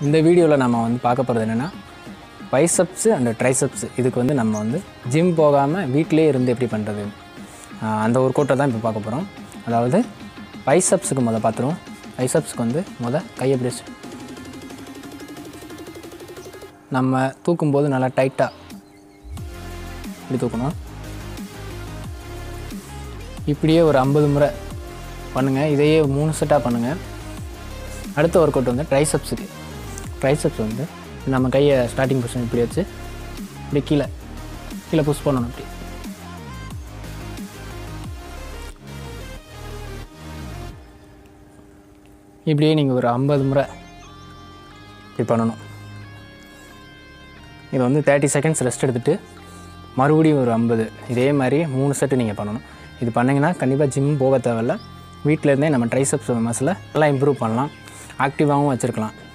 இந்த வீடியோவில் நம்ம வந்து பார்க்க போகிறது என்னென்னா பைசப்ஸு அண்ட் ட்ரைசப்ஸு இதுக்கு வந்து நம்ம வந்து ஜிம் போகாமல் வீட்டிலே இருந்து எப்படி பண்ணுறது அந்த ஒரு கோட்டை தான் இப்போ பார்க்க போகிறோம் அதாவது பைசப்ஸுக்கு முத பார்த்துருவோம் பைசப்ஸுக்கு வந்து முத கையை பிடிச்சு நம்ம தூக்கும்போது நல்லா டைட்டாக இப்படி தூக்கணும் இப்படியே ஒரு ஐம்பது முறை பண்ணுங்கள் இதையே மூணு செட்டாக பண்ணுங்கள் அடுத்த ஒர்க் அவுட் வந்து ட்ரைசப்ஸுக்கு ட்ரைசப்ஸ் வந்து நம்ம கையை ஸ்டார்டிங் பொசிஷன் இப்படி வச்சு இப்படி கீழே கீழே புஷ் பண்ணணும் இப்படி இப்படியே நீங்கள் ஒரு ஐம்பது முறை இப்படி பண்ணணும் இது வந்து தேர்ட்டி செகண்ட்ஸ் ரெஸ்ட் எடுத்துகிட்டு மறுபடியும் ஒரு ஐம்பது இதே மாதிரி மூணு செட்டு நீங்கள் பண்ணணும் இது பண்ணிங்கன்னா கண்டிப்பாக ஜிம் போக தேவையில்ல வீட்டில் இருந்தே நம்ம ட்ரைசப்ஸ் மசில் நல்லா இம்ப்ரூவ் பண்ணலாம் ஆக்டிவாகவும் வச்சுருக்கலாம்